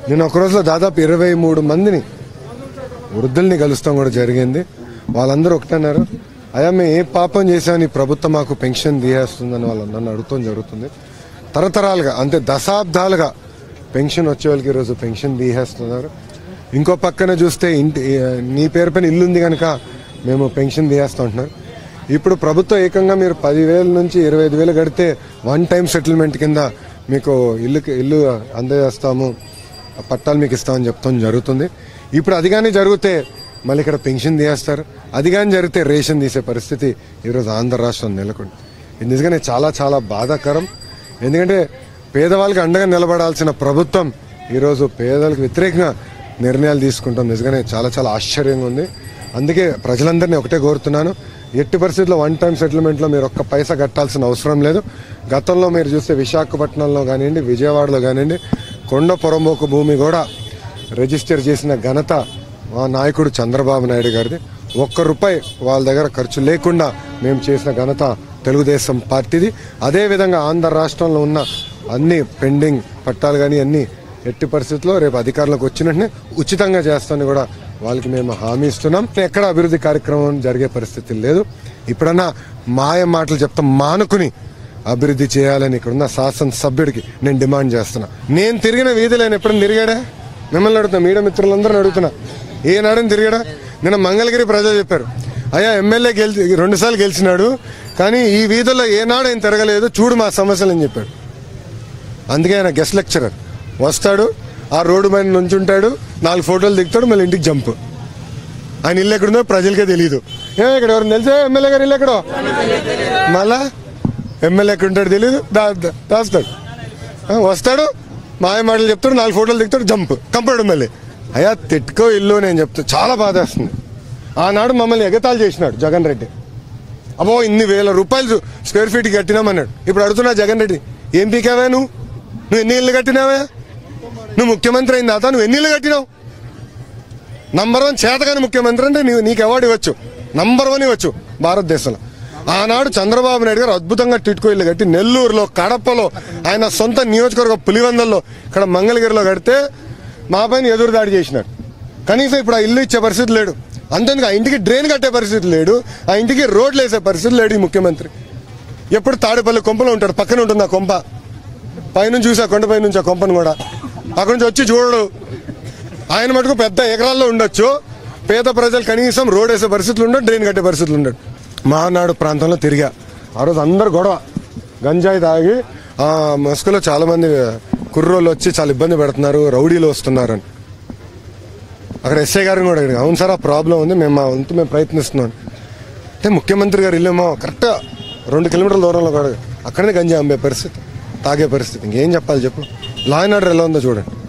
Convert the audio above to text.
నేను ఒక రోజులో దాదాపు ఇరవై మూడు మందిని వృద్ధుల్ని కలుస్తాం కూడా జరిగింది వాళ్ళందరూ ఒకటన్నారు అయ్యా మేము ఏ పాపం చేశామని ఈ ప్రభుత్వం మాకు పెన్షన్ తీయేస్తుందని వాళ్ళు నన్ను అడుగుతాం జరుగుతుంది తరతరాలుగా అంటే దశాబ్దాలుగా పెన్షన్ వచ్చే వాళ్ళకి ఈరోజు పెన్షన్ తీయేస్తున్నారు ఇంకో పక్కన చూస్తే ఇంటి నీ పేరు పైన ఇల్లు ఉంది కనుక మేము పెన్షన్ తీయేస్తా ఉంటున్నారు ఇప్పుడు ప్రభుత్వం ఏకంగా మీరు పదివేల నుంచి ఇరవై ఐదు వేలు కడితే వన్ టైం సెటిల్మెంట్ కింద మీకు ఇల్లు ఇల్లు అందజేస్తాము పట్టాలు మీకు ఇస్తామని చెప్తాం జరుగుతుంది ఇప్పుడు అది కానీ జరిగితే మళ్ళీ ఇక్కడ పెన్షన్ తీయేస్తారు అది కానీ జరిగితే రేషన్ తీసే పరిస్థితి ఈరోజు ఆంధ్ర రాష్ట్రం నెలకొంది ఇది నిజంగానే చాలా చాలా బాధాకరం ఎందుకంటే పేదవాళ్ళకి అండగా నిలబడాల్సిన ప్రభుత్వం ఈరోజు పేదలకు వ్యతిరేకంగా నిర్ణయాలు తీసుకుంటాం నిజంగానే చాలా చాలా ఆశ్చర్యంగా ఉంది అందుకే ప్రజలందరినీ ఒకటే కోరుతున్నాను ఎట్టి పరిస్థితుల్లో వన్ టైం సెటిల్మెంట్లో మీరు ఒక్క పైసా కట్టాల్సిన అవసరం లేదు గతంలో మీరు చూస్తే విశాఖపట్నంలో కానివ్వండి విజయవాడలో కానివ్వండి కొండ పొరంబోకు భూమి కూడా రిజిస్టర్ చేసిన ఘనత మా నాయకుడు చంద్రబాబు నాయుడు గారిది ఒక్క రూపాయి వాళ్ళ దగ్గర ఖర్చు లేకుండా మేము చేసిన ఘనత తెలుగుదేశం పార్టీది అదేవిధంగా ఆంధ్ర రాష్ట్రంలో ఉన్న అన్ని పెండింగ్ పట్టాలు కానీ అన్ని ఎట్టి పరిస్థితుల్లో రేపు అధికారంలోకి వచ్చిన వెంటనే ఉచితంగా చేస్తామని కూడా వాళ్ళకి మేము హామీ ఇస్తున్నాం ఎక్కడ అభివృద్ధి కార్యక్రమం జరిగే పరిస్థితి లేదు ఇప్పుడన్నా మాయ మాటలు చెప్తాం మానుకుని అభివృద్ధి చేయాలని ఇక్కడున్న శాసనసభ్యుడికి నేను డిమాండ్ చేస్తున్నా నేను తిరిగిన వీధిలో ఆయన ఎప్పుడైనా తిరిగాడా మిమ్మల్ని అడుగుతున్నా మీడియా మిత్రులందరిని అడుగుతున్నా ఏనాడని తిరిగాడా నిన్న మంగళగిరి ప్రజలు చెప్పారు అయ్యా ఎమ్మెల్యే గెలిచి రెండుసార్లు గెలిచినాడు కానీ ఈ వీధుల్లో ఏనాడు ఆయన తిరగలేదు చూడు మా సమస్యలు అని చెప్పాడు అందుకే ఆయన గెస్ట్ లెక్చరర్ వస్తాడు ఆ రోడ్డు పైన నుంచుంటాడు నాలుగు ఫోటోలు దిగుతాడు మళ్ళీ ఇంటికి జంప్ ఆయన ఇల్లు ఎక్కడుందో ప్రజలకే తెలియదు ఏ ఇక్కడ ఎవరు తెలిసే ఎమ్మెల్యే గారు ఇల్లు ఎక్కడో మళ్ళా ఎమ్మెల్యే ఎక్కడ ఉంటాడు తెలియదు దా దా- దాస్తాడు ఆ, వస్తాడు మాయ మాటలు చెప్తాడు నాలుగు ఫోటోలు దిగుతాడు జంప్ కంపడు మళ్ళీ అయ్యా తిట్టుకో ఇల్లు నేను చెప్తా చాలా బాధేస్తుంది ఆనాడు మమ్మల్ని ఎగతాళి చేసినాడు జగన్ రెడ్డి అబ్బో ఇన్ని వేల రూపాయలు స్క్వేర్ ఫీట్ కట్టినామన్నాడు ఇప్పుడు అడుగుతున్నా జగన్ రెడ్డి ఏం పీకావా నువ్వు నువ్వు ఎన్ని ఇల్లు కట్టినావా నువ్వు ముఖ్యమంత్రి అయిన తర్వాత నువ్వు ఎన్ని ఇల్లు కట్టినావు నంబర్ వన్ చేతగాని ముఖ్యమంత్రి అంటే నీవు నీకు అవార్డు ఇవ్వచ్చు నంబర్ వన్ ఇవ్వచ్చు భారతదేశంలో ఆనాడు చంద్రబాబు నాయుడు గారు అద్భుతంగా టిట్కో ఇల్లు కట్టి నెల్లూరులో కడపలో ఆయన సొంత నియోజకవర్గ పులివందల్లో ఇక్కడ మంగళగిరిలో కడితే మా పైన ఎదురు దాడి చేసినాడు కనీసం ఇప్పుడు ఆ ఇల్లు ఇచ్చే పరిస్థితి లేడు అంతేందుకు ఆ ఇంటికి డ్రైన్ కట్టే పరిస్థితి లేడు ఆ ఇంటికి రోడ్లు వేసే పరిస్థితి లేడు ఈ ముఖ్యమంత్రి ఎప్పుడు తాడేపల్లి కొంపలో ఉంటాడు పక్కన ఉంటుంది ఆ కొంప పైనుంచి చూసా కొండపై నుంచి ఆ కొంపను కూడా అక్కడి నుంచి వచ్చి చూడడు ఆయన మటుకు పెద్ద ఎకరాల్లో ఉండొచ్చు పేద ప్రజలు కనీసం రోడ్ వేసే పరిస్థితులు ఉండడు డ్రైన్ కట్టే పరిస్థితులు ఉండడు మహానాడు ప్రాంతంలో తిరిగా ఆ రోజు అందరు గొడవ గంజాయి తాగి ఆ మస్కులో చాలా మంది కుర్రోళ్ళు వచ్చి చాలా ఇబ్బంది పెడుతున్నారు రౌడీలు వస్తున్నారు అని అక్కడ ఎస్ఐ గారిని కూడా అడిగాను అవును సార్ ఆ ప్రాబ్లం ఉంది మేము మా వంతు మేము ప్రయత్నిస్తున్నాం అంటే ముఖ్యమంత్రి గారు ఇల్లేమో కరెక్ట్గా రెండు కిలోమీటర్ల దూరంలో కూడా అక్కడనే గంజాయి అమ్మే పరిస్థితి తాగే పరిస్థితి ఇంకేం చెప్పాలి చెప్పు లా అండ్ ఆర్డర్ ఎలా ఉందో చూడండి